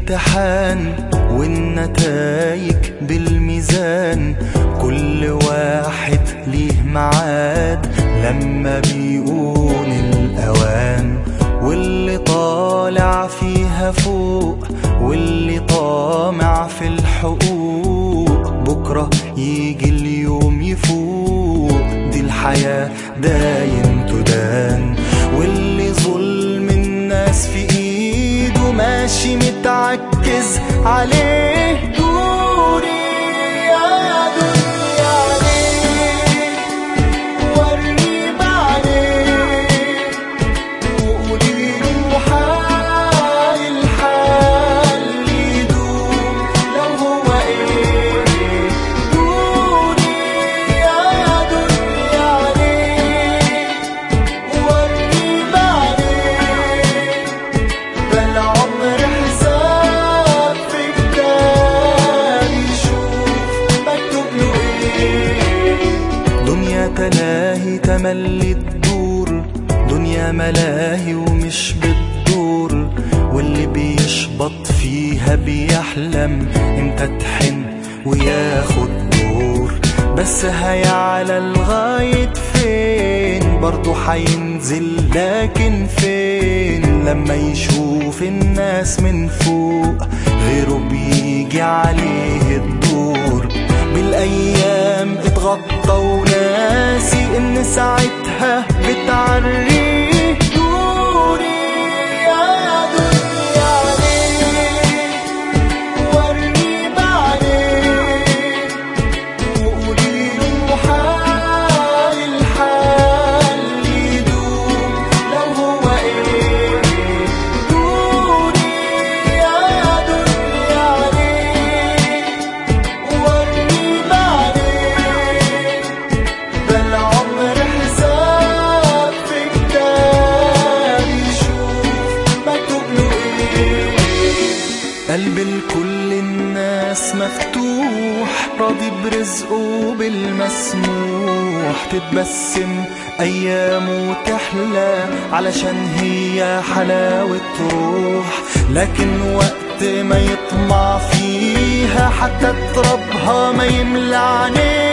امتحان والنتايج بالميزان كل واحد ليه معاد لما بيقول الأوان واللي طالع فيها فوق واللي طامع في الحقوق بكرة يجي اليوم يفوق دي الحياة داين تدان واللي ظلم الناس في ايده ماشي متعكز عليه دوري يا دنيا عليه ورني بعدين وقولي له حال الحال يدوم لو هو ايه دوري يا دنيا عليه ورني بعدين ده العمر حساب في كتاب يشوف مكتوب له ايه دنيا تلاهي تملي الدور دنيا ملاهي ومش بتدور واللي بيشبط فيها بيحلم امتى تحن وياخد دور بس هيعلى لغاية فين برضه هينزل لكن فين لما يشوف الناس من فوق غيره بيجي عليه الدور بالايام اتغطى وناسي ان ساعتها بتعريه دوري يا دنيا عليه ورني بعدين وقولي له حال الحال يدوم لو هو ايه دوري يا دنيا عليه ورني بعدين ده العمر حساب في كتاب يشوف مكتوب له ايه قلب لكل الناس مفتوح راضي برزقه بالمسموح تتبسم ايامه تحلى علشان هي حلاوة روح لكن وقت ما يطمع فيها حتى ترابها ما يملى عينيه